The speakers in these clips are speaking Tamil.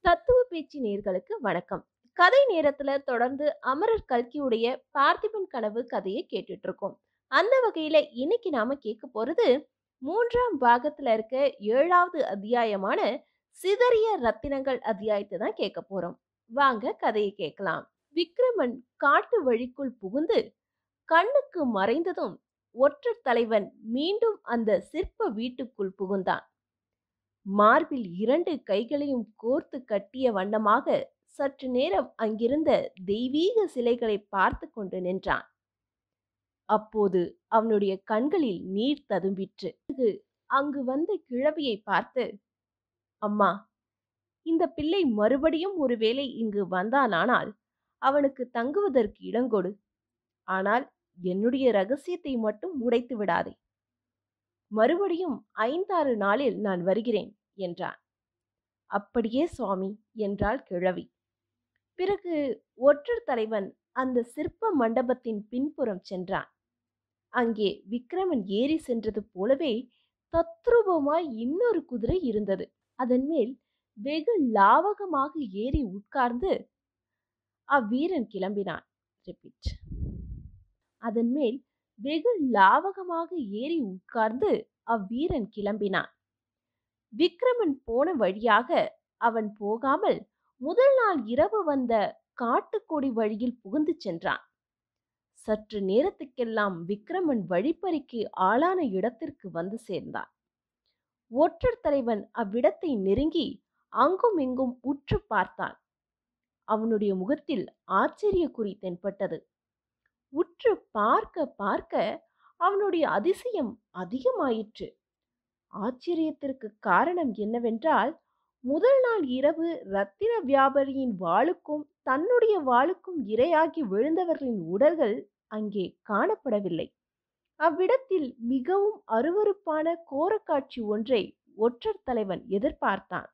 தத்துவ பேச்சு நேர்களுக்கு வணக்கம் கதை நேரத்துல தொடர்ந்து அமரர் கல்கியுடைய பார்த்திபன் கனவு கதையை கேட்டுட்டு இருக்கோம் அந்த வகையில இன்னைக்கு நாம கேட்க போறது மூன்றாம் பாகத்துல இருக்க ஏழாவது அத்தியாயமான சிதறிய ரத்தினங்கள் அத்தியாயத்தை தான் கேட்க போறோம் வாங்க கதையை கேட்கலாம் விக்ரமன் காட்டு வழிக்குள் புகுந்து கண்ணுக்கு மறைந்ததும் ஒற்றர் தலைவன் மீண்டும் அந்த சிற்ப வீட்டுக்குள் புகுந்தான் மார்பில் இரண்டு கைகளையும் கோர்த்து கட்டிய வண்ணமாக சற்று நேரம் அங்கிருந்த தெய்வீக சிலைகளை பார்த்து கொண்டு நின்றான் அப்போது அவனுடைய கண்களில் நீர் ததும்பிற்று பிறகு அங்கு வந்த கிழவியை பார்த்து அம்மா இந்த பிள்ளை மறுபடியும் ஒருவேளை இங்கு வந்தானானால் அவனுக்கு தங்குவதற்கு இடங்கொடு ஆனால் என்னுடைய ரகசியத்தை மட்டும் உடைத்து விடாதே மறுபடியும் ஐந்தாறு நாளில் நான் வருகிறேன் என்றான் அப்படியே சுவாமி என்றாள் கிழவி பிறகு ஒற்றர் தலைவன் அந்த சிற்ப மண்டபத்தின் பின்புறம் சென்றான் அங்கே விக்ரமன் ஏறி சென்றது போலவே தத்ரூபமாய் இன்னொரு குதிரை இருந்தது அதன் மேல் வெகு லாவகமாக ஏறி உட்கார்ந்து அவ்வீரன் கிளம்பினான் ரிப்பீட் அதன் மேல் வெகு லாவகமாக ஏறி உட்கார்ந்து அவ்வீரன் கிளம்பினான் விக்ரமன் போன வழியாக அவன் போகாமல் முதல் நாள் இரவு வந்த காட்டுக்கொடி வழியில் புகுந்து சென்றான் சற்று நேரத்துக்கெல்லாம் விக்ரமன் வழிப்பறிக்கு ஆளான இடத்திற்கு வந்து சேர்ந்தான் ஒற்றர் தலைவன் அவ்விடத்தை நெருங்கி அங்கும் இங்கும் உற்று பார்த்தான் அவனுடைய முகத்தில் ஆச்சரிய குறி தென்பட்டது உற்று பார்க்க பார்க்க அவனுடைய அதிசயம் அதிகமாயிற்று ஆச்சரியத்திற்கு காரணம் என்னவென்றால் முதல் நாள் இரவு ரத்தின வியாபாரியின் வாளுக்கும் தன்னுடைய வாளுக்கும் இரையாகி விழுந்தவர்களின் உடல்கள் அங்கே காணப்படவில்லை அவ்விடத்தில் மிகவும் அருவருப்பான கோரக்காட்சி ஒன்றை ஒற்றர் தலைவன் எதிர்பார்த்தான்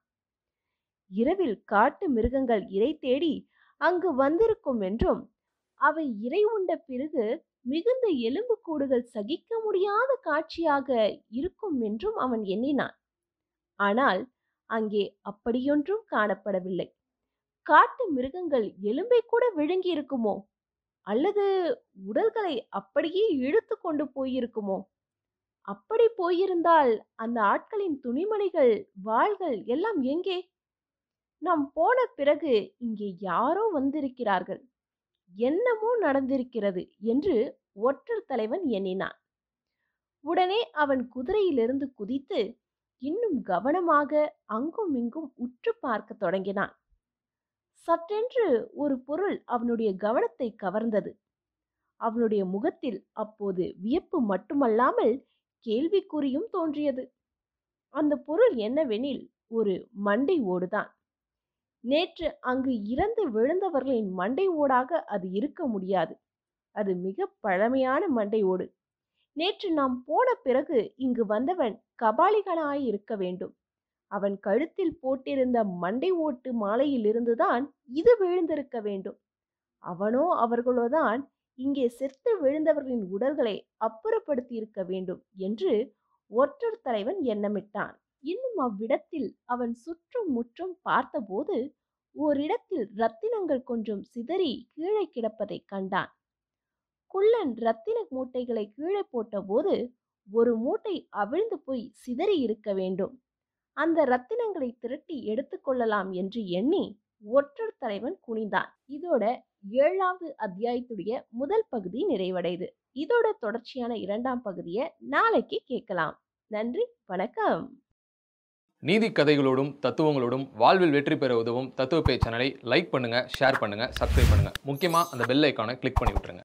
இரவில் காட்டு மிருகங்கள் இறை தேடி அங்கு வந்திருக்கும் என்றும் அவை இறை உண்ட பிறகு மிகுந்த எலும்புக்கூடுகள் சகிக்க முடியாத காட்சியாக இருக்கும் என்றும் அவன் எண்ணினான் ஆனால் அங்கே அப்படியொன்றும் காணப்படவில்லை காட்டு மிருகங்கள் எலும்பை கூட விழுங்கி இருக்குமோ அல்லது உடல்களை அப்படியே இழுத்து கொண்டு போயிருக்குமோ அப்படி போயிருந்தால் அந்த ஆட்களின் துணிமணிகள் வாள்கள் எல்லாம் எங்கே நாம் போன பிறகு இங்கே யாரோ வந்திருக்கிறார்கள் என்னமோ நடந்திருக்கிறது என்று ஒற்றர் தலைவன் எண்ணினான் உடனே அவன் குதிரையிலிருந்து குதித்து இன்னும் கவனமாக அங்கும் இங்கும் உற்று பார்க்க தொடங்கினான் சற்றென்று ஒரு பொருள் அவனுடைய கவனத்தை கவர்ந்தது அவனுடைய முகத்தில் அப்போது வியப்பு மட்டுமல்லாமல் கேள்விக்குறியும் தோன்றியது அந்த பொருள் என்னவெனில் ஒரு மண்டை ஓடுதான் நேற்று அங்கு இறந்து விழுந்தவர்களின் மண்டை ஓடாக அது இருக்க முடியாது அது மிக பழமையான மண்டை ஓடு நேற்று நாம் போன பிறகு இங்கு வந்தவன் கபாலிகனாய் இருக்க வேண்டும் அவன் கழுத்தில் போட்டிருந்த மண்டை ஓட்டு மாலையிலிருந்துதான் இது விழுந்திருக்க வேண்டும் அவனோ அவர்களோதான் இங்கே செத்து விழுந்தவர்களின் உடல்களை அப்புறப்படுத்தி இருக்க வேண்டும் என்று ஒற்றர் தலைவன் எண்ணமிட்டான் இன்னும் அவ்விடத்தில் அவன் சுற்றும் முற்றும் பார்த்தபோது ஓரிடத்தில் ரத்தினங்கள் கொஞ்சம் சிதறி கீழே கிடப்பதை கண்டான் குள்ளன் ரத்தின மூட்டைகளை கீழே போட்டபோது ஒரு மூட்டை அவிழ்ந்து போய் சிதறி இருக்க வேண்டும் அந்த ரத்தினங்களை திரட்டி எடுத்துக்கொள்ளலாம் என்று எண்ணி ஒற்றர் தலைவன் குனிந்தான் இதோட ஏழாவது அத்தியாயத்துடைய முதல் பகுதி நிறைவடையுது இதோட தொடர்ச்சியான இரண்டாம் பகுதியை நாளைக்கு கேட்கலாம் நன்றி வணக்கம் நீதி கதைகளோடும் தத்துவங்களோடும் வாழ்வில் வெற்றி பெற உதவும் தத்துவ பே சேனலை லைக் பண்ணுங்க ஷேர் பண்ணுங்க சப்ஸ்கிரைப் பண்ணுங்க முக்கியமா அந்த பெல் ஐக்கானை கிளிக் பண்ணி விட்டுருங்க